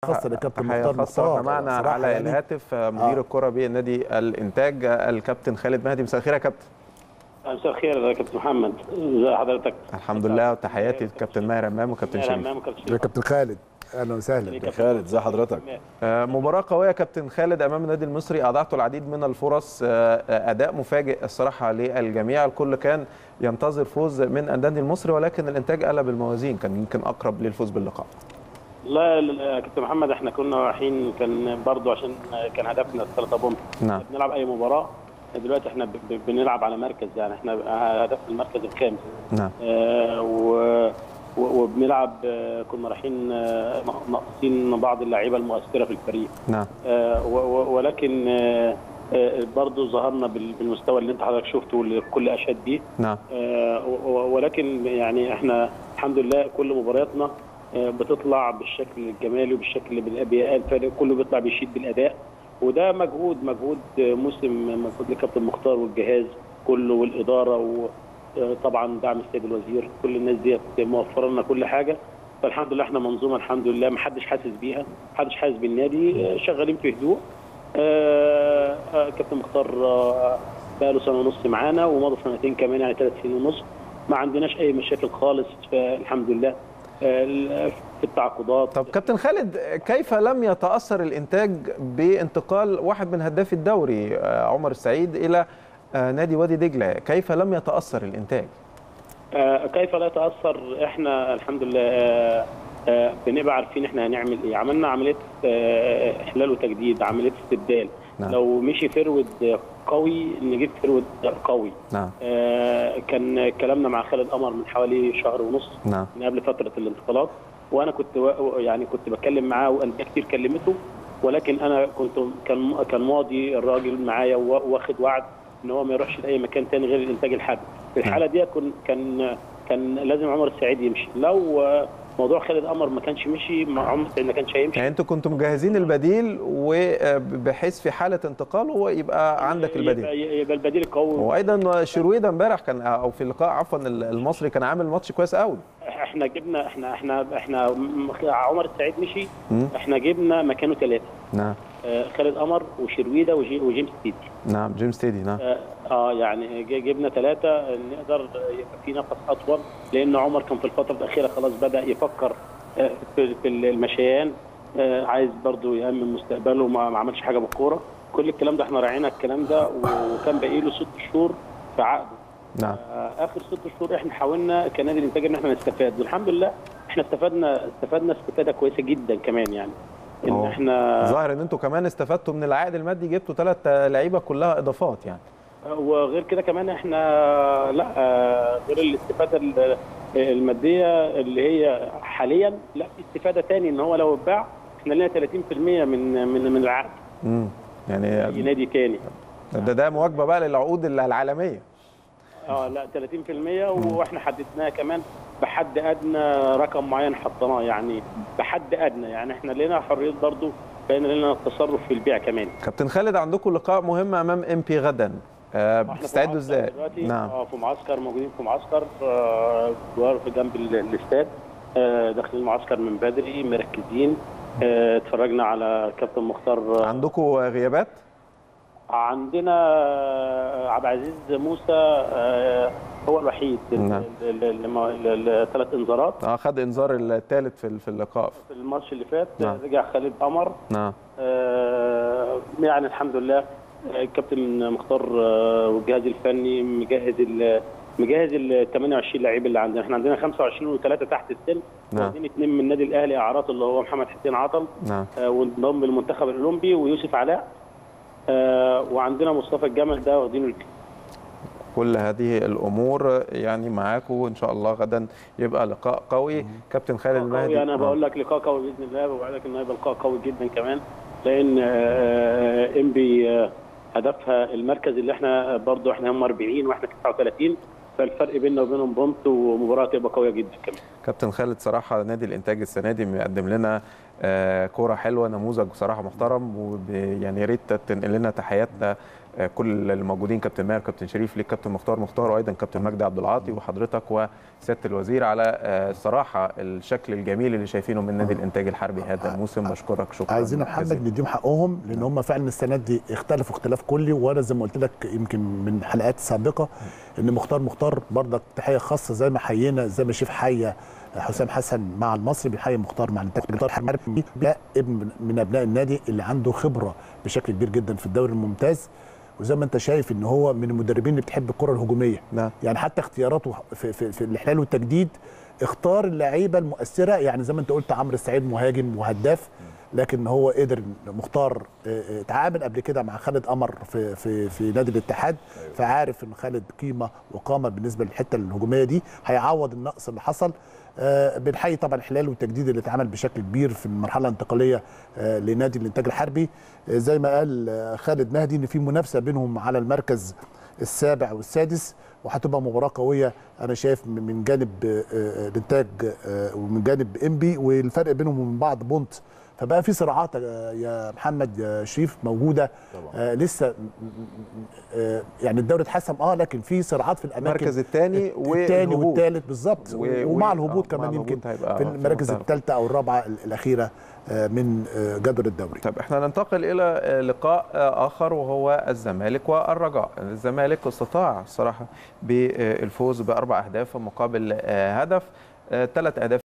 خاصه للكابتن تحية مختار خاصة مختار معنا صراحة على يعني الهاتف مدير آه. الكرة بنادي الإنتاج الكابتن خالد مهدي مساء الخير يا كابتن مساء الخير يا كابتن محمد ازي حضرتك الحمد لله وتحياتي للكابتن ماهر امام وكابتن ماهر شريف همام وكابتن يا شريف. كابتن خالد اهلا وسهلا يا خالد ازي حضرتك آه، مباراة قوية يا كابتن خالد أمام النادي المصري أضعتوا العديد من الفرص آه، آه، أداء مفاجئ الصراحة للجميع الكل كان ينتظر فوز من النادي المصري ولكن الإنتاج قلب الموازين كان يمكن أقرب للفوز باللقاء لا لا، يا كابتن محمد احنا كنا رايحين كان برضو عشان كان هدفنا الثلاثة بوم نعم بنلعب اي مباراة دلوقتي احنا ب- ب- بنلعب على مركز يعني احنا هدفنا المركز الخامس نعم آه، و و- وبنلعب آه، كنا رايحين آه، ناقصين بعض اللعيبه المؤثره في الفريق نعم آه، و- و- ولكن آه، آه، برضو ظهرنا بال- بالمستوى اللي انت حضرتك شفته واللي الكل اشاد بيه نعم آه، و- و- ولكن يعني احنا الحمد لله كل مبارياتنا آه، بتطلع بالشكل الجمالي وبالشكل اللي بي- الفريق كله بيطلع بيشيد بالاداء وده مجهود مجهود آه، موسم مجهود لكابتن مختار والجهاز كله والاداره وطبعا دعم السيد الوزير كل الناس ديت موفره لنا كل حاجه فالحمد لله احنا منظومه الحمد لله ما حدش حاسس بيها ما حدش حاسس بالنادي آه، شغالين في هدوء آه، آه، كابتن مختار آه، بقى له سنه ونص معانا ومضى سنتين كمان يعني ثلاث سنين ونص ما عندناش اي مشاكل خالص فالحمد لله آه، في التعاقدات طب كابتن خالد كيف لم يتأثر الإنتاج بانتقال واحد من هداف الدوري آه، عمر السعيد إلى آه، نادي وادي دجلة كيف لم يتأثر الإنتاج آه، كيف لا يتاثر احنا الحمد لله آه، آه، بنبقى عارفين احنا هنعمل ايه عملنا عمليه آه، احلال وتجديد عمليه استبدال نعم. لو مشي فرود قوي نجيب فرود قوي نعم آه، كان كلامنا مع خالد قمر من حوالي شهر ونص نعم من قبل فتره الانتقالات وانا كنت و- يعني كنت بتكلم معاه وانديه كتير كلمته ولكن انا كنت كان كان ماضي الراجل معايا وا- واخد وعد ان هو ما يروحش لاي مكان تاني غير الانتاج الحربي في الحاله دي كن كان كان لازم عمر السعيد يمشي لو آه، موضوع خالد قمر ما كانش مشي مع عمر السعيد ما كانش هيمشي يعني انتوا كنتوا مجهزين البديل وبحيث في حاله انتقاله يبقى عندك البديل يبقى, يبقى البديل القوي وايضا شرويده امبارح كان او في اللقاء عفوا المصري كان عامل ماتش كويس قوي احنا جبنا احنا احنا احنا م- عمر السعيد مشي مم. احنا جبنا مكانه ثلاثه نعم آه، خالد قمر وشرويده وجي- وجيمس تيدي نعم جيمس تيدي نعم اه آه، يعني ج- جبنا ثلاثة نقدر يبقى في نفس أطول لأن عمر كان في الفترة الأخيرة خلاص بدأ يفكر آه، في في المشيان آه، عايز برضو يأمن مستقبله وما ما عملش حاجة بالكورة كل الكلام ده احنا راعينا الكلام ده وكان باقي له ست شهور في عقده نعم آه، اخر ست شهور احنا حاولنا كنادي الانتاج ان احنا نستفاد والحمد لله احنا استفدنا استفدنا استفاده كويسه جدا كمان يعني ان أوه. احنا ظاهر ان انتوا كمان استفدتوا من العائد المادي جبتوا ثلاث لعيبه كلها اضافات يعني وغير كده كمان احنا لا آه، غير الاستفاده ال- الماديه اللي هي حاليا لا في استفاده تاني ان هو لو اتباع احنا لنا 30% من من من العقد امم اي يعني نادي تاني ده ده مواجبه بقى للعقود العالميه اه لا 30% واحنا حددناها كمان بحد ادنى رقم معين حطيناه يعني بحد ادنى يعني احنا لنا حريه برضو بين لنا التصرف في البيع كمان كابتن خالد عندكم لقاء مهم امام ام بي غدا آه، احنا في بتستعدوا معسكر ازاي دلوقتي نعم اه في معسكر موجودين في معسكر آه، جوار في جنب ال- الاستاد آه، داخلين المعسكر من بدري مركزين آه، اتفرجنا على كابتن مختار آه، عندكم غيابات عندنا آه، عبد العزيز موسى آه، هو الوحيد نعم. الثلاث انذارات اه خد انذار الثالث في في اللقاء في الماتش اللي فات نعم. رجع خالد قمر نعم آه، يعني الحمد لله آه، الكابتن مختار آه، والجهاز الفني مجهز ال مجهز ال 28 لعيب اللي عندنا احنا عندنا 25 وثلاثه تحت السن نعم. واخدين اثنين من النادي الاهلي اعارات اللي هو محمد حسين عطل نعم آه، وانضم للمنتخب الاولمبي ويوسف علاء آه، وعندنا مصطفى الجمل ده واخدينه الك- كل هذه الامور يعني معاكم ان شاء الله غدا يبقى لقاء قوي كابتن خالد المهدي قوي انا آه. بقول لك لقاء قوي باذن الله بوعدك انه هيبقى لقاء قوي جدا كمان لان آه، انبي آه، هدفها المركز اللي احنا برضو احنا هم 40 واحنا 39 فالفرق بيننا وبينهم بونت ومباراه تبقى قويه جدا كمان كابتن خالد صراحه نادي الانتاج السنه دي مقدم لنا آه، كوره حلوه نموذج بصراحه محترم وب- يعني يا ريت تنقل لنا تحياتنا آه، كل الموجودين كابتن ماهر كابتن شريف ليك كابتن مختار مختار وايضا كابتن مجدي عبد العاطي وحضرتك وسياده الوزير على آه، الصراحه الشكل الجميل اللي شايفينه من نادي الانتاج الحربي هذا الموسم بشكرك شكرا عايزين يا محمد جزيلا. نديهم حقهم لان هم فعلا السنه دي اختلفوا اختلاف كلي وانا زي ما قلت لك يمكن من حلقات سابقه ان مختار مختار برضك تحيه خاصه زي ما حيينا زي ما شيف حيه حسام حسن مع المصري بيحيي مختار مع الانتاج مختار حربي لا ابن من ابناء النادي اللي عنده خبره بشكل كبير جدا في الدوري الممتاز وزي ما انت شايف ان هو من المدربين اللي بتحب الكره الهجوميه نعم. يعني حتى اختياراته في, في, في الاحلال والتجديد اختار اللعيبه المؤثره يعني زي ما انت قلت عمرو السعيد مهاجم وهداف لكن هو قدر مختار اه، اه، اتعامل قبل كده مع خالد قمر في في في نادي الاتحاد فعارف ان خالد قيمه وقامه بالنسبه للحته الهجوميه دي هيعوض النقص اللي حصل آه، بنحيي طبعا الحلال والتجديد اللي اتعمل بشكل كبير في المرحله الانتقاليه آه، لنادي الانتاج الحربي آه، زي ما قال آه، خالد مهدي ان في منافسه بينهم على المركز السابع والسادس وهتبقى مباراه قويه انا شايف من من جانب آه، آه، الانتاج آه، ومن جانب انبي والفرق بينهم ومن بعض بونت فبقى في صراعات آه، يا محمد يا شريف موجوده آه لسه م- م- آه يعني الدوري اتحسم اه لكن في صراعات في الاماكن المركز الثاني الثاني والهبوط. والثالث بالظبط و- ومع و- الهبوط آه، كمان مع يمكن الهبوط هيبقى في في المراكز منتهى. الثالثه او الرابعه ال- الاخيره آه، من آه، جدول الدوري طب احنا ننتقل الى لقاء اخر وهو الزمالك والرجاء الزمالك استطاع الصراحه بالفوز باربع اهداف مقابل آه، هدف ثلاث اهداف